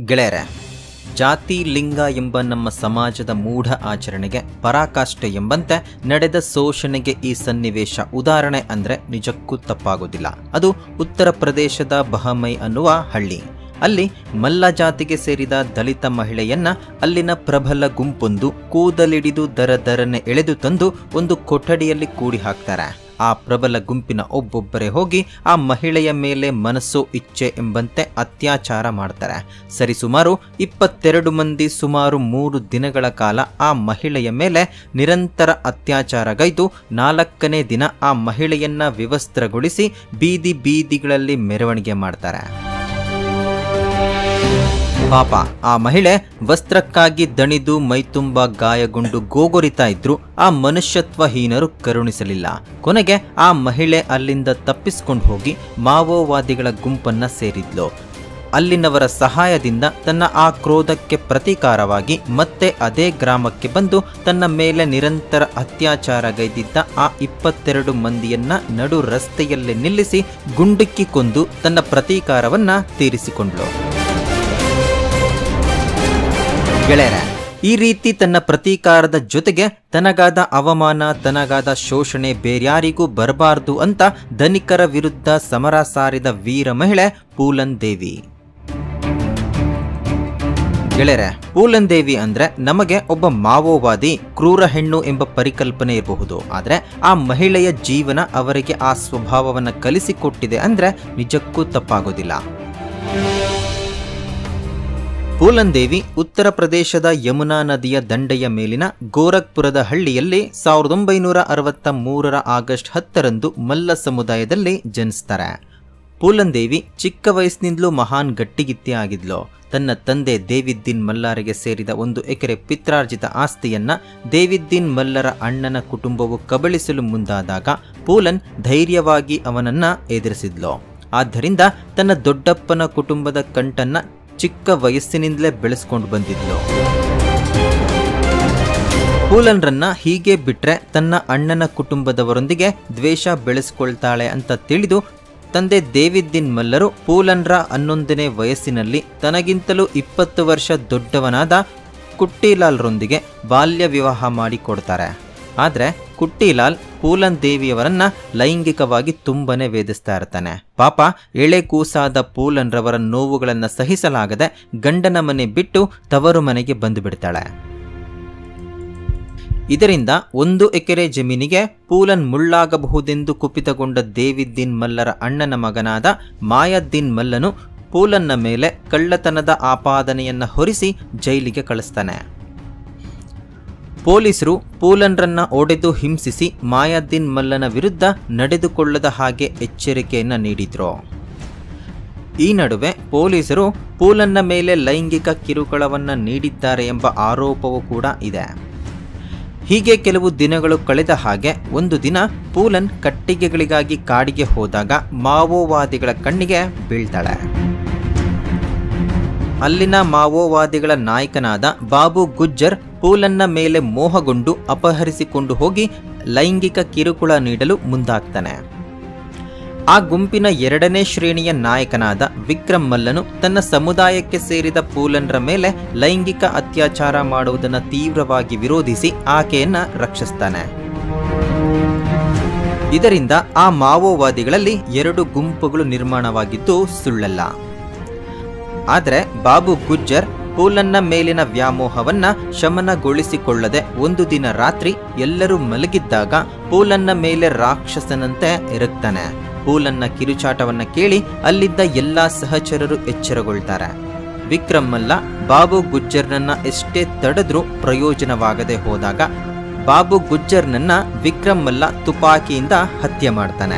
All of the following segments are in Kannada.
ಗೆಳೆಯರೆ ಜಾತಿ ಲಿಂಗ ಎಂಬ ನಮ್ಮ ಸಮಾಜದ ಮೂಢ ಆಚರಣೆಗೆ ಪರಾಕಾಷ್ಠೆ ಎಂಬಂತೆ ನಡೆದ ಶೋಷಣೆಗೆ ಈ ಸನ್ನಿವೇಶ ಉದಾಹರಣೆ ಅಂದ್ರೆ ನಿಜಕ್ಕೂ ತಪ್ಪಾಗೋದಿಲ್ಲ ಅದು ಉತ್ತರ ಪ್ರದೇಶದ ಬಹಮೈ ಅನ್ನುವ ಹಳ್ಳಿ ಅಲ್ಲಿ ಮಲ್ಲ ಜಾತಿಗೆ ಸೇರಿದ ದಲಿತ ಮಹಿಳೆಯನ್ನ ಅಲ್ಲಿನ ಪ್ರಬಲ ಗುಂಪೊಂದು ಕೂದಲಿಡಿದು ದರ ದರನೆ ಎಳೆದು ತಂದು ಒಂದು ಕೊಠಡಿಯಲ್ಲಿ ಕೂಡಿ ಹಾಕ್ತಾರೆ ಆ ಪ್ರಬಲ ಗುಂಪಿನ ಒಬ್ಬೊಬ್ಬರೇ ಹೋಗಿ ಆ ಮಹಿಳೆಯ ಮೇಲೆ ಮನಸ್ಸು ಇಚ್ಛೆ ಎಂಬಂತೆ ಅತ್ಯಾಚಾರ ಮಾಡ್ತಾರೆ ಸರಿಸುಮಾರು ಇಪ್ಪತ್ತೆರಡು ಮಂದಿ ಸುಮಾರು ಮೂರು ದಿನಗಳ ಕಾಲ ಆ ಮಹಿಳೆಯ ಮೇಲೆ ನಿರಂತರ ಅತ್ಯಾಚಾರಗೈದು ನಾಲ್ಕನೇ ದಿನ ಆ ಮಹಿಳೆಯನ್ನ ವಿವಸ್ತ್ರಗೊಳಿಸಿ ಬೀದಿ ಬೀದಿಗಳಲ್ಲಿ ಮೆರವಣಿಗೆ ಮಾಡ್ತಾರೆ ಪಾಪ ಆ ಮಹಿಳೆ ವಸ್ತ್ರಕ್ಕಾಗಿ ದಣಿದು ಮೈತುಂಬ ಗಾಯಗೊಂಡು ಗೋಗೊರಿತಾ ಇದ್ರು ಆ ಮನುಷ್ಯತ್ವಹೀನರು ಕರುಣಿಸಲಿಲ್ಲ ಕೊನೆಗೆ ಆ ಮಹಿಳೆ ಅಲ್ಲಿಂದ ತಪ್ಪಿಸ್ಕೊಂಡು ಹೋಗಿ ಮಾವೋವಾದಿಗಳ ಗುಂಪನ್ನ ಸೇರಿದ್ಲು ಅಲ್ಲಿನವರ ಸಹಾಯದಿಂದ ತನ್ನ ಆ ಕ್ರೋಧಕ್ಕೆ ಪ್ರತೀಕಾರವಾಗಿ ಮತ್ತೆ ಅದೇ ಗ್ರಾಮಕ್ಕೆ ಬಂದು ತನ್ನ ಮೇಲೆ ನಿರಂತರ ಅತ್ಯಾಚಾರಗೈದಿದ್ದ ಆ ಇಪ್ಪತ್ತೆರಡು ಮಂದಿಯನ್ನ ನಡು ರಸ್ತೆಯಲ್ಲಿ ನಿಲ್ಲಿಸಿ ಗುಂಡಿಕ್ಕಿ ಕೊಂದು ತನ್ನ ಪ್ರತೀಕಾರವನ್ನ ತೀರಿಸಿಕೊಂಡ್ಳು ಗೆಳೆಯರೆ ಈ ರೀತಿ ತನ್ನ ಪ್ರತೀಕಾರದ ಜೊತೆಗೆ ತನಗಾದ ಅವಮಾನ ತನಗಾದ ಶೋಷಣೆ ಬೇರ್ಯಾರಿಗೂ ಬರಬಾರದು ಅಂತ ಧನಿಕರ ವಿರುದ್ಧ ಸಮರ ಸಾರಿದ ವೀರ ಮಹಿಳೆ ಪೂಲನ್ ದೇವಿ ಗೆಳೆಯರೆ ಪೂಲನ್ ದೇವಿ ಅಂದ್ರೆ ನಮಗೆ ಒಬ್ಬ ಮಾವೋವಾದಿ ಕ್ರೂರ ಹೆಣ್ಣು ಎಂಬ ಪರಿಕಲ್ಪನೆ ಇರಬಹುದು ಆದ್ರೆ ಆ ಮಹಿಳೆಯ ಜೀವನ ಅವರಿಗೆ ಆ ಸ್ವಭಾವವನ್ನ ಕಲಿಸಿಕೊಟ್ಟಿದೆ ಅಂದ್ರೆ ನಿಜಕ್ಕೂ ತಪ್ಪಾಗೋದಿಲ್ಲ ಪೂಲನ್ ದೇವಿ ಉತ್ತರ ಪ್ರದೇಶದ ಯಮುನಾ ನದಿಯ ದಂಡೆಯ ಮೇಲಿನ ಗೋರಖ್ಪುರದ ಹಳ್ಳಿಯಲ್ಲಿ ಸಾವಿರದ ಒಂಬೈನೂರ ಅರವತ್ತ ಮೂರರ ಆಗಸ್ಟ್ ಹತ್ತರಂದು ಮಲ್ಲ ಸಮುದಾಯದಲ್ಲಿ ಜನಿಸ್ತಾರೆ ಪೂಲನ್ ದೇವಿ ಚಿಕ್ಕ ವಯಸ್ಸಿನಿಂದಲೂ ಮಹಾನ್ ಗಟ್ಟಿಗಿತ್ತಿ ಆಗಿದ್ಲು ತನ್ನ ತಂದೆ ದೇವಿದ್ದೀನ್ ಮಲ್ಲಾರಿಗೆ ಸೇರಿದ ಒಂದು ಎಕರೆ ಪಿತ್ರಾರ್ಜಿತ ಆಸ್ತಿಯನ್ನ ದೇವಿದ್ದೀನ್ ಮಲ್ಲರ ಅಣ್ಣನ ಕುಟುಂಬವು ಕಬಳಿಸಲು ಮುಂದಾದಾಗ ಪೂಲನ್ ಧೈರ್ಯವಾಗಿ ಅವನನ್ನ ಎದುರಿಸಿದ್ಲು ಆದ್ದರಿಂದ ತನ್ನ ದೊಡ್ಡಪ್ಪನ ಕುಟುಂಬದ ಕಂಟನ್ನ ಚಿಕ್ಕ ವಯಸ್ಸಿನಿಂದಲೇ ಬೆಳೆಸ್ಕೊಂಡು ಬಂದಿದ್ಲು ಪೂಲನ್ರನ್ನ ಹೀಗೆ ಬಿಟ್ರೆ ತನ್ನ ಅಣ್ಣನ ಕುಟುಂಬದವರೊಂದಿಗೆ ದ್ವೇಷ ಬೆಳೆಸ್ಕೊಳ್ತಾಳೆ ಅಂತ ತಿಳಿದು ತಂದೆ ದೇವಿದ್ದೀನ್ ಮಲ್ಲರು ಪೂಲನ್ರ ಹನ್ನೊಂದನೇ ವಯಸ್ಸಿನಲ್ಲಿ ತನಗಿಂತಲೂ ಇಪ್ಪತ್ತು ವರ್ಷ ದೊಡ್ಡವನಾದ ಕುಟ್ಟಿಲಾಲ್ರೊಂದಿಗೆ ಬಾಲ್ಯ ವಿವಾಹ ಮಾಡಿಕೊಡ್ತಾರೆ ಆದರೆ ಕುಟ್ಟಿಲಾಲ್ ಪೂಲನ್ ದೇವಿಯವರನ್ನ ಲೈಂಗಿಕವಾಗಿ ತುಂಬನೇ ವೇದಿಸ್ತಾ ಇರ್ತಾನೆ ಪಾಪ ಎಳೆ ಕೂಸಾದ ಪೂಲನ್ರವರ ನೋವುಗಳನ್ನು ಸಹಿಸಲಾಗದೆ ಗಂಡನ ಮನೆ ಬಿಟ್ಟು ತವರು ಮನೆಗೆ ಬಂದು ಬಿಡ್ತಾಳೆ ಇದರಿಂದ ಒಂದು ಎಕರೆ ಜಮೀನಿಗೆ ಪೂಲನ್ ಮುಳ್ಳಾಗಬಹುದೆಂದು ಕುಪಿತಗೊಂಡ ದೇವಿದ್ದೀನ್ ಮಲ್ಲರ ಅಣ್ಣನ ಮಗನಾದ ಮಾಯದ್ದೀನ್ ಮಲ್ಲನು ಪೂಲನ್ನ ಮೇಲೆ ಕಳ್ಳತನದ ಆಪಾದನೆಯನ್ನ ಹೊರಿಸಿ ಜೈಲಿಗೆ ಕಳಿಸ್ತಾನೆ ಪೊಲೀಸರು ಪೂಲನ್ರನ್ನ ಒಡೆದು ಹಿಂಸಿಸಿ ಮಾಯಾದ್ದೀನ್ ಮಲ್ಲನ ವಿರುದ್ಧ ನಡೆದುಕೊಳ್ಳದ ಹಾಗೆ ಎಚ್ಚರಿಕೆಯನ್ನ ನೀಡಿದ್ರು ಈ ನಡುವೆ ಪೊಲೀಸರು ಪೂಲನ್ನ ಮೇಲೆ ಲೈಂಗಿಕ ಕಿರುಕುಳವನ್ನ ನೀಡಿದ್ದಾರೆ ಎಂಬ ಆರೋಪವೂ ಕೂಡ ಇದೆ ಹೀಗೆ ಕೆಲವು ದಿನಗಳು ಕಳೆದ ಹಾಗೆ ಒಂದು ದಿನ ಪೂಲನ್ ಕಟ್ಟಿಗೆಗಳಿಗಾಗಿ ಕಾಡಿಗೆ ಹೋದಾಗ ಮಾವೋವಾದಿಗಳ ಕಣ್ಣಿಗೆ ಬೀಳ್ತಾಳೆ ಅಲ್ಲಿನ ಮಾವೋವಾದಿಗಳ ನಾಯಕನಾದ ಬಾಬು ಗುಜ್ಜರ್ ಪೂಲನ್ನ ಮೇಲೆ ಮೋಹಗೊಂಡು ಅಪಹರಿಸಿಕೊಂಡು ಹೋಗಿ ಲೈಂಗಿಕ ಕಿರುಕುಳ ನೀಡಲು ಮುಂದಾಗ್ತಾನೆ ಆ ಗುಂಪಿನ ಎರಡನೇ ಶ್ರೇಣಿಯ ನಾಯಕನಾದ ವಿಕ್ರಮ್ ಮಲ್ಲನು ತನ್ನ ಸಮುದಾಯಕ್ಕೆ ಸೇರಿದ ಪೂಲನ್ರ ಮೇಲೆ ಲೈಂಗಿಕ ಅತ್ಯಾಚಾರ ಮಾಡುವುದನ್ನು ತೀವ್ರವಾಗಿ ವಿರೋಧಿಸಿ ಆಕೆಯನ್ನ ರಕ್ಷಿಸ್ತಾನೆ ಇದರಿಂದ ಆ ಮಾವೋವಾದಿಗಳಲ್ಲಿ ಎರಡು ಗುಂಪುಗಳು ನಿರ್ಮಾಣವಾಗಿದ್ದು ಸುಳ್ಳಲ್ಲ ಆದರೆ ಬಾಬು ಗುಜ್ಜರ್ ಪೂಲನ್ನ ಮೇಲಿನ ವ್ಯಾಮೋಹವನ್ನ ಶಮನಗೊಳಿಸಿಕೊಳ್ಳದೆ ಒಂದು ದಿನ ರಾತ್ರಿ ಎಲ್ಲರೂ ಮಲಗಿದ್ದಾಗ ಪೂಲನ್ನ ಮೇಲೆ ರಾಕ್ಷಸನಂತೆ ಎರಗ್ತಾನೆ ಪೂಲನ್ನ ಕಿರುಚಾಟವನ್ನ ಕೇಳಿ ಅಲ್ಲಿದ್ದ ಎಲ್ಲಾ ಸಹಚರರು ಎಚ್ಚರಗೊಳ್ತಾರೆ ವಿಕ್ರಮ್ ಮಲ್ಲ ಬಾಬು ಗುಜ್ಜರ್ನನ್ನ ಎಷ್ಟೇ ತಡೆದ್ರೂ ಪ್ರಯೋಜನವಾಗದೆ ಹೋದಾಗ ಬಾಬು ಗುಜ್ಜರ್ನನ್ನ ವಿಕ್ರಮ್ ಮಲ್ಲ ತುಪಾಕಿಯಿಂದ ಹತ್ಯೆ ಮಾಡ್ತಾನೆ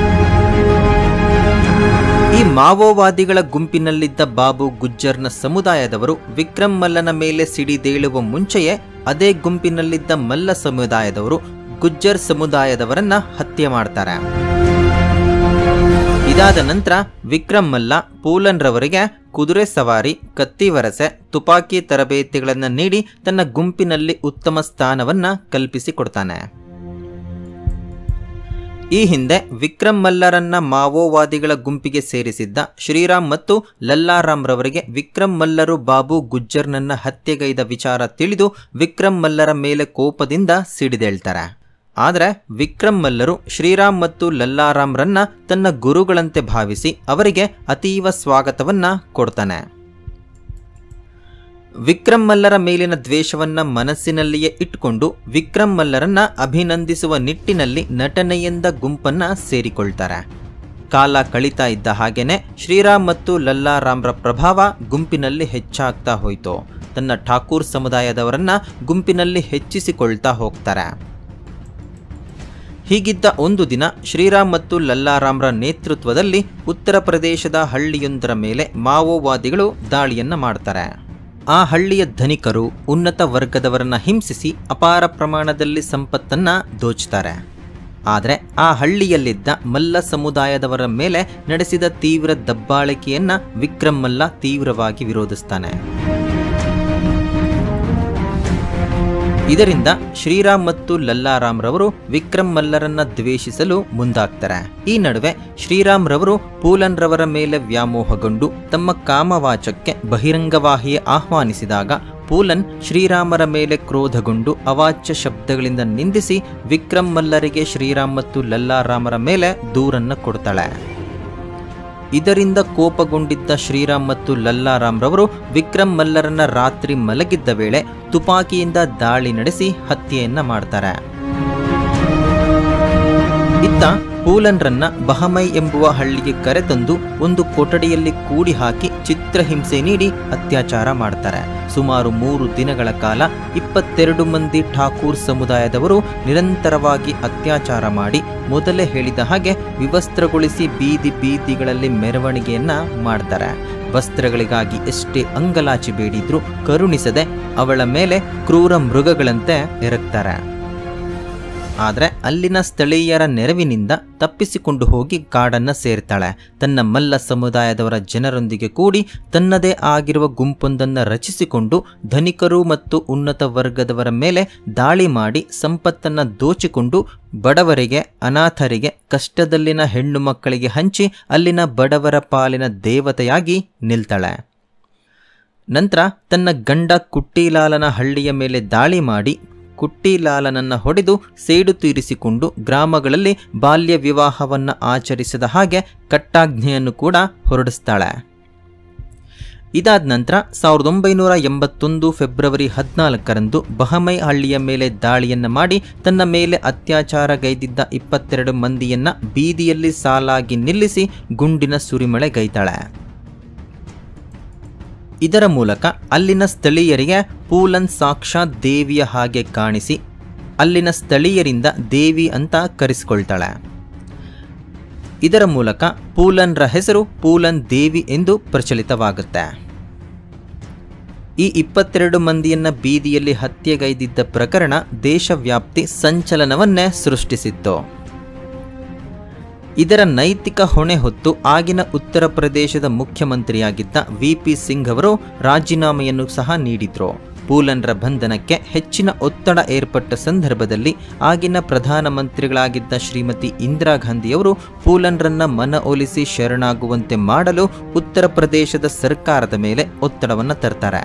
ಈ ಮಾವೋವಾದಿಗಳ ಗುಂಪಿನಲ್ಲಿದ್ದ ಬಾಬು ಗುಜ್ಜರ್ನ ಸಮುದಾಯದವರು ವಿಕ್ರಮ್ ಮಲ್ಲನ ಮೇಲೆ ಸಿಡಿದೇಳುವ ಮುಂಚೆಯೇ ಅದೇ ಗುಂಪಿನಲ್ಲಿದ್ದ ಮಲ್ಲ ಸಮುದಾಯದವರು ಗುಜ್ಜರ್ ಸಮುದಾಯದವರನ್ನ ಹತ್ಯೆ ಮಾಡ್ತಾರೆ ಇದಾದ ನಂತರ ವಿಕ್ರಮ್ ಮಲ್ಲ ಪೂಲನ್ರವರಿಗೆ ಕುದುರೆ ಸವಾರಿ ಕತ್ತಿವರಸೆ ತುಪಾಕಿ ತರಬೇತಿಗಳನ್ನು ನೀಡಿ ತನ್ನ ಗುಂಪಿನಲ್ಲಿ ಉತ್ತಮ ಸ್ಥಾನವನ್ನ ಕಲ್ಪಿಸಿಕೊಡ್ತಾನೆ ಈ ಹಿಂದೆ ವಿಕ್ರಮ್ ಮಲ್ಲರನ್ನ ಮಾವೋವಾದಿಗಳ ಗುಂಪಿಗೆ ಸೇರಿಸಿದ್ದ ಶ್ರೀರಾಮ್ ಮತ್ತು ಲಲ್ಲಾರಾಮ್ ರವರಿಗೆ ವಿಕ್ರಮ್ ಮಲ್ಲರು ಬಾಬು ಗುಜ್ಜರ್ನನ್ನ ಹತ್ಯೆಗೈದ ವಿಚಾರ ತಿಳಿದು ವಿಕ್ರಮ್ ಮಲ್ಲರ ಮೇಲೆ ಕೋಪದಿಂದ ಸಿಡಿದೇಳ್ತಾರೆ ಆದರೆ ವಿಕ್ರಮ್ ಮಲ್ಲರು ಶ್ರೀರಾಮ್ ಮತ್ತು ಲಲ್ಲಾರಾಮ್ರನ್ನ ತನ್ನ ಗುರುಗಳಂತೆ ಭಾವಿಸಿ ಅವರಿಗೆ ಅತೀವ ಸ್ವಾಗತವನ್ನ ಕೊಡ್ತಾನೆ ವಿಕ್ರಮ್ ಮಲ್ಲರ ಮೇಲಿನ ದ್ವೇಷವನ್ನ ಮನಸ್ಸಿನಲ್ಲಿಯೇ ಇಟ್ಕೊಂಡು ವಿಕ್ರಮ್ ಮಲ್ಲರನ್ನ ಅಭಿನಂದಿಸುವ ನಿಟ್ಟಿನಲ್ಲಿ ನಟನೆಯಿಂದ ಗುಂಪನ್ನ ಸೇರಿಕೊಳ್ತಾರೆ ಕಾಲ ಕಳೀತಾ ಇದ್ದ ಹಾಗೇನೆ ಶ್ರೀರಾಮ್ ಮತ್ತು ಲಲ್ಲಾರಾಮ್ರ ಪ್ರಭಾವ ಗುಂಪಿನಲ್ಲಿ ಹೆಚ್ಚಾಗ್ತಾ ಹೋಯಿತು ತನ್ನ ಠಾಕೂರ್ ಸಮುದಾಯದವರನ್ನ ಗುಂಪಿನಲ್ಲಿ ಹೆಚ್ಚಿಸಿಕೊಳ್ತಾ ಹೋಗ್ತಾರೆ ಹೀಗಿದ್ದ ಒಂದು ದಿನ ಶ್ರೀರಾಮ್ ಮತ್ತು ಲಲ್ಲಾರಾಮ್ರ ನೇತೃತ್ವದಲ್ಲಿ ಉತ್ತರ ಪ್ರದೇಶದ ಹಳ್ಳಿಯೊಂದರ ಮೇಲೆ ಮಾವೋವಾದಿಗಳು ದಾಳಿಯನ್ನ ಮಾಡ್ತಾರೆ ಆ ಹಳ್ಳಿಯ ಧನಿಕರು ಉನ್ನತ ವರ್ಗದವರನ್ನ ಹಿಂಸಿಸಿ ಅಪಾರ ಪ್ರಮಾಣದಲ್ಲಿ ಸಂಪತ್ತನ್ನ ದೋಚ್ತಾರೆ ಆದರೆ ಆ ಹಳ್ಳಿಯಲ್ಲಿದ್ದ ಮಲ್ಲ ಸಮುದಾಯದವರ ಮೇಲೆ ನಡೆಸಿದ ತೀವ್ರ ದಬ್ಬಾಳಿಕೆಯನ್ನ ವಿಕ್ರಮ್ ಮಲ್ಲ ತೀವ್ರವಾಗಿ ವಿರೋಧಿಸ್ತಾನೆ ಇದರಿಂದ ಶ್ರೀರಾಮ್ ಮತ್ತು ಲಲ್ಲಾರಾಮ್ ರವರು ವಿಕ್ರಮ್ ಮಲ್ಲರನ್ನ ದ್ವೇಷಿಸಲು ಮುಂದಾಗ್ತಾರೆ ಈ ನಡುವೆ ಶ್ರೀರಾಮ್ ರವರು ಪೂಲನ್ ರವರ ಮೇಲೆ ವ್ಯಾಮೋಹಗೊಂಡು ತಮ್ಮ ಕಾಮವಾಚಕ್ಕೆ ಬಹಿರಂಗವಾಹಿಯೇ ಆಹ್ವಾನಿಸಿದಾಗ ಪೂಲನ್ ಶ್ರೀರಾಮರ ಮೇಲೆ ಕ್ರೋಧಗೊಂಡು ಅವಾಚ್ಯ ಶಬ್ದಗಳಿಂದ ನಿಂದಿಸಿ ವಿಕ್ರಮ್ ಮಲ್ಲರಿಗೆ ಶ್ರೀರಾಮ್ ಮತ್ತು ಲಲ್ಲಾರಾಮರ ಮೇಲೆ ದೂರನ್ನ ಕೊಡ್ತಾಳೆ ಇದರಿಂದ ಕೋಪಗೊಂಡಿದ್ದ ಶ್ರೀರಾಮ್ ಮತ್ತು ಲಲ್ಲಾರಾಮ್ ರವರು ವಿಕ್ರಮ್ ಮಲ್ಲರನ್ನ ರಾತ್ರಿ ಮಲಗಿದ್ದ ವೇಳೆ ತುಪಾಕಿಯಿಂದ ದಾಳಿ ನಡೆಸಿ ಹತ್ಯೆಯನ್ನ ಮಾಡ್ತಾರೆ ಇತ್ತ ಪೂಲನ್ರನ್ನ ಬಹಮೈ ಎಂಬುವ ಹಳ್ಳಿಗೆ ಕರೆತಂದು ಒಂದು ಕೊಠಡಿಯಲ್ಲಿ ಕೂಡಿ ಹಾಕಿ ಚಿತ್ರಹಿಂಸೆ ನೀಡಿ ಅತ್ಯಾಚಾರ ಮಾಡ್ತಾರೆ ಸುಮಾರು ಮೂರು ದಿನಗಳ ಕಾಲ ಇಪ್ಪತ್ತೆರಡು ಮಂದಿ ಠಾಕೂರ್ ಸಮುದಾಯದವರು ನಿರಂತರವಾಗಿ ಅತ್ಯಾಚಾರ ಮಾಡಿ ಮೊದಲೇ ಹೇಳಿದ ಹಾಗೆ ವಿವಸ್ತ್ರಗೊಳಿಸಿ ಬೀದಿ ಬೀದಿಗಳಲ್ಲಿ ಮೆರವಣಿಗೆಯನ್ನ ಮಾಡ್ತಾರೆ ವಸ್ತ್ರಗಳಿಗಾಗಿ ಎಷ್ಟೇ ಅಂಗಲಾಚಿ ಬೇಡಿದ್ರೂ ಕರುಣಿಸದೆ ಅವಳ ಮೇಲೆ ಕ್ರೂರ ಮೃಗಗಳಂತೆ ಎರಗ್ತಾರೆ ಆದರೆ ಅಲ್ಲಿನ ಸ್ಥಳೀಯರ ನೆರವಿನಿಂದ ತಪ್ಪಿಸಿಕೊಂಡು ಹೋಗಿ ಕಾಡನ್ನ ಸೇರ್ತಾಳೆ ತನ್ನ ಮಲ್ಲ ಸಮುದಾಯದವರ ಜನರೊಂದಿಗೆ ಕೂಡಿ ತನ್ನದೇ ಆಗಿರುವ ಗುಂಪೊಂದನ್ನು ರಚಿಸಿಕೊಂಡು ಧನಿಕರು ಮತ್ತು ಉನ್ನತ ವರ್ಗದವರ ಮೇಲೆ ದಾಳಿ ಮಾಡಿ ಸಂಪತ್ತನ್ನ ದೋಚಿಕೊಂಡು ಬಡವರಿಗೆ ಅನಾಥರಿಗೆ ಕಷ್ಟದಲ್ಲಿನ ಹೆಣ್ಣು ಮಕ್ಕಳಿಗೆ ಹಂಚಿ ಅಲ್ಲಿನ ಬಡವರ ಪಾಲಿನ ದೇವತೆಯಾಗಿ ನಿಲ್ತಾಳೆ ನಂತರ ತನ್ನ ಗಂಡ ಕುಟ್ಟಿಲಾಲನ ಹಳ್ಳಿಯ ಮೇಲೆ ದಾಳಿ ಮಾಡಿ ಕುಟ್ಟಿಲಾಲನನ್ನ ಹೊಡೆದು ಸೇಡು ತೀರಿಸಿಕೊಂಡು ಗ್ರಾಮಗಳಲ್ಲಿ ಬಾಲ್ಯ ವಿವಾಹವನ್ನ ಆಚರಿಸಿದ ಹಾಗೆ ಕಟ್ಟಾಜ್ಞೆಯನ್ನು ಕೂಡ ಹೊರಡಿಸ್ತಾಳೆ ಇದಾದ ನಂತರ ಸಾವಿರದ ಒಂಬೈನೂರ ಎಂಬತ್ತೊಂದು ಫೆಬ್ರವರಿ ಹದಿನಾಲ್ಕರಂದು ಬಹಮೈ ಹಳ್ಳಿಯ ಮೇಲೆ ದಾಳಿಯನ್ನ ಮಾಡಿ ತನ್ನ ಮೇಲೆ ಅತ್ಯಾಚಾರಗೈದಿದ್ದ ಇಪ್ಪತ್ತೆರಡು ಮಂದಿಯನ್ನ ಬೀದಿಯಲ್ಲಿ ಸಾಲಾಗಿ ನಿಲ್ಲಿಸಿ ಗುಂಡಿನ ಸುರಿಮಳೆ ಗೈತಾಳೆ ಇದರ ಮೂಲಕ ಅಲ್ಲಿನ ಸ್ಥಳೀಯರಿಗೆ ಪೂಲನ್ ಸಾಕ್ಷಾತ್ ದೇವಿಯ ಹಾಗೆ ಕಾಣಿಸಿ ಅಲ್ಲಿನ ಸ್ಥಳೀಯರಿಂದ ದೇವಿ ಅಂತ ಕರೆಸಿಕೊಳ್ತಾಳೆ ಇದರ ಮೂಲಕ ಪೂಲನ್ರ ಹೆಸರು ಪೂಲನ್ ದೇವಿ ಎಂದು ಪ್ರಚಲಿತವಾಗುತ್ತೆ ಈ ಇಪ್ಪತ್ತೆರಡು ಮಂದಿಯನ್ನ ಬೀದಿಯಲ್ಲಿ ಹತ್ಯೆಗೈದಿದ್ದ ಪ್ರಕರಣ ದೇಶವ್ಯಾಪ್ತಿ ಸಂಚಲನವನ್ನೇ ಸೃಷ್ಟಿಸಿತ್ತು ಇದರ ನೈತಿಕ ಹೊಣೆ ಹೊತ್ತು ಆಗಿನ ಉತ್ತರ ಪ್ರದೇಶದ ಮುಖ್ಯಮಂತ್ರಿಯಾಗಿದ್ದ ವಿ ಪಿ ಸಿಂಗ್ ಅವರು ರಾಜೀನಾಮೆಯನ್ನು ಸಹ ನೀಡಿದ್ರು ಪೂಲನ್ರ ಬಂಧನಕ್ಕೆ ಹೆಚ್ಚಿನ ಒತ್ತಡ ಏರ್ಪಟ್ಟ ಸಂದರ್ಭದಲ್ಲಿ ಆಗಿನ ಪ್ರಧಾನಮಂತ್ರಿಗಳಾಗಿದ್ದ ಶ್ರೀಮತಿ ಇಂದಿರಾ ಗಾಂಧಿಯವರು ಪೂಲನ್ರನ್ನ ಮನವೊಲಿಸಿ ಶರಣಾಗುವಂತೆ ಮಾಡಲು ಉತ್ತರ ಪ್ರದೇಶದ ಸರ್ಕಾರದ ಮೇಲೆ ಒತ್ತಡವನ್ನು ತರ್ತಾರೆ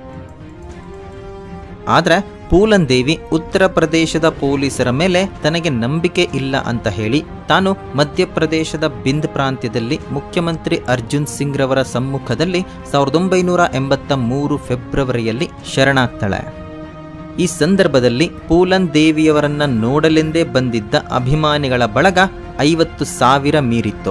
ಆದರೆ ಪೂಲನ್ ದೇವಿ ಉತ್ತರ ಪ್ರದೇಶದ ಪೊಲೀಸರ ಮೇಲೆ ತನಗೆ ನಂಬಿಕೆ ಇಲ್ಲ ಅಂತ ಹೇಳಿ ತಾನು ಮಧ್ಯಪ್ರದೇಶದ ಬಿಂದ್ ಪ್ರಾಂತ್ಯದಲ್ಲಿ ಮುಖ್ಯಮಂತ್ರಿ ಅರ್ಜುನ್ ಸಿಂಗ್ ರವರ ಸಮ್ಮುಖದಲ್ಲಿ ಸಾವಿರದ ಒಂಬೈನೂರ ಎಂಬತ್ತ ಮೂರು ಫೆಬ್ರವರಿಯಲ್ಲಿ ಶರಣಾಗ್ತಾಳೆ ಈ ಸಂದರ್ಭದಲ್ಲಿ ಪೂಲನ್ ದೇವಿಯವರನ್ನ ನೋಡಲೆಂದೇ ಬಂದಿದ್ದ ಅಭಿಮಾನಿಗಳ ಬಳಗ ಐವತ್ತು ಸಾವಿರ ಮೀರಿತ್ತು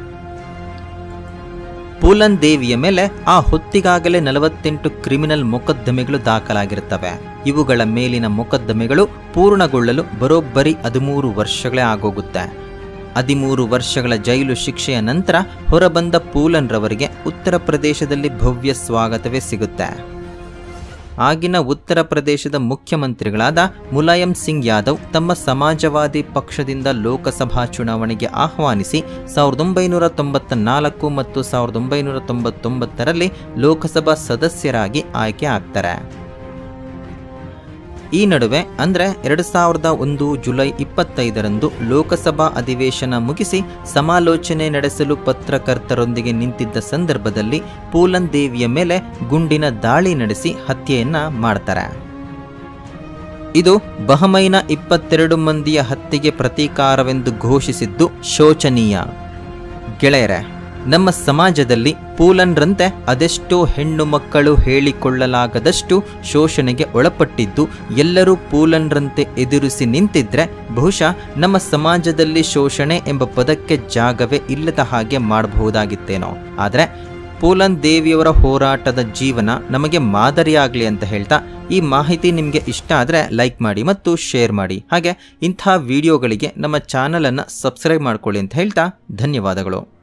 ಪೂಲನ್ ದೇವಿಯ ಮೇಲೆ ಆ ಹೊತ್ತಿಗಾಗಲೇ ನಲವತ್ತೆಂಟು ಕ್ರಿಮಿನಲ್ ಮೊಕದ್ದಮೆಗಳು ದಾಖಲಾಗಿರುತ್ತವೆ ಇವುಗಳ ಮೇಲಿನ ಮೊಕದ್ದಮೆಗಳು ಪೂರ್ಣಗೊಳ್ಳಲು ಬರೋಬ್ಬರಿ ಹದಿಮೂರು ವರ್ಷಗಳೇ ಆಗೋಗುತ್ತೆ ಹದಿಮೂರು ವರ್ಷಗಳ ಜೈಲು ಶಿಕ್ಷೆಯ ನಂತರ ಹೊರಬಂದ ಪೂಲನ್ ರವರಿಗೆ ಉತ್ತರ ಪ್ರದೇಶದಲ್ಲಿ ಭವ್ಯ ಸ್ವಾಗತವೇ ಸಿಗುತ್ತೆ ಆಗಿನ ಉತ್ತರ ಪ್ರದೇಶದ ಮುಖ್ಯಮಂತ್ರಿಗಳಾದ ಮುಲಾಯಂ ಸಿಂಗ್ ಯಾದವ್ ತಮ್ಮ ಸಮಾಜವಾದಿ ಪಕ್ಷದಿಂದ ಲೋಕಸಭಾ ಚುನಾವಣೆಗೆ ಆಹ್ವಾನಿಸಿ ಸಾವಿರದ ಒಂಬೈನೂರ ತೊಂಬತ್ತ ನಾಲ್ಕು ಮತ್ತು ಸಾವಿರದ ಒಂಬೈನೂರ ತೊಂಬತ್ತೊಂಬತ್ತರಲ್ಲಿ ಲೋಕಸಭಾ ಸದಸ್ಯರಾಗಿ ಆಯ್ಕೆ ಆಗ್ತಾರೆ ಈ ನಡುವೆ ಅಂದ್ರೆ ಎರಡು ಸಾವಿರದ ಒಂದು ಜುಲೈ ಇಪ್ಪತ್ತೈದರಂದು ಲೋಕಸಭಾ ಅಧಿವೇಶನ ಮುಗಿಸಿ ಸಮಾಲೋಚನೆ ನಡೆಸಲು ಪತ್ರಕರ್ತರೊಂದಿಗೆ ನಿಂತಿದ್ದ ಸಂದರ್ಭದಲ್ಲಿ ಪೂಲನ್ ದೇವಿಯ ಮೇಲೆ ಗುಂಡಿನ ದಾಳಿ ನಡೆಸಿ ಹತ್ಯೆಯನ್ನ ಮಾಡ್ತಾರೆ ಇದು ಬಹಮೈನ ಇಪ್ಪತ್ತೆರಡು ಮಂದಿಯ ಹತ್ಯೆಗೆ ಪ್ರತೀಕಾರವೆಂದು ಘೋಷಿಸಿದ್ದು ಶೋಚನೀಯ ಗೆಳೆಯರೆ ನಮ್ಮ ಸಮಾಜದಲ್ಲಿ ಪೂಲನ್ರಂತೆ ಅದೆಷ್ಟೋ ಹೆಣ್ಣು ಮಕ್ಕಳು ಹೇಳಿಕೊಳ್ಳಲಾಗದಷ್ಟು ಶೋಷಣೆಗೆ ಒಳಪಟ್ಟಿದ್ದು ಎಲ್ಲರೂ ಪೂಲನ್ರಂತೆ ಎದುರಿಸಿ ನಿಂತಿದ್ರೆ ಬಹುಶಃ ನಮ್ಮ ಸಮಾಜದಲ್ಲಿ ಶೋಷಣೆ ಎಂಬ ಪದಕ್ಕೆ ಜಾಗವೇ ಇಲ್ಲದ ಹಾಗೆ ಮಾಡಬಹುದಾಗಿತ್ತೇನೋ ಆದರೆ ಪೂಲನ್ ದೇವಿಯವರ ಹೋರಾಟದ ಜೀವನ ನಮಗೆ ಮಾದರಿಯಾಗಲಿ ಅಂತ ಹೇಳ್ತಾ ಈ ಮಾಹಿತಿ ನಿಮಗೆ ಇಷ್ಟ ಆದರೆ ಲೈಕ್ ಮಾಡಿ ಮತ್ತು ಶೇರ್ ಮಾಡಿ ಹಾಗೆ ಇಂಥ ವಿಡಿಯೋಗಳಿಗೆ ನಮ್ಮ ಚಾನಲನ್ನು ಸಬ್ಸ್ಕ್ರೈಬ್ ಮಾಡ್ಕೊಳ್ಳಿ ಅಂತ ಹೇಳ್ತಾ ಧನ್ಯವಾದಗಳು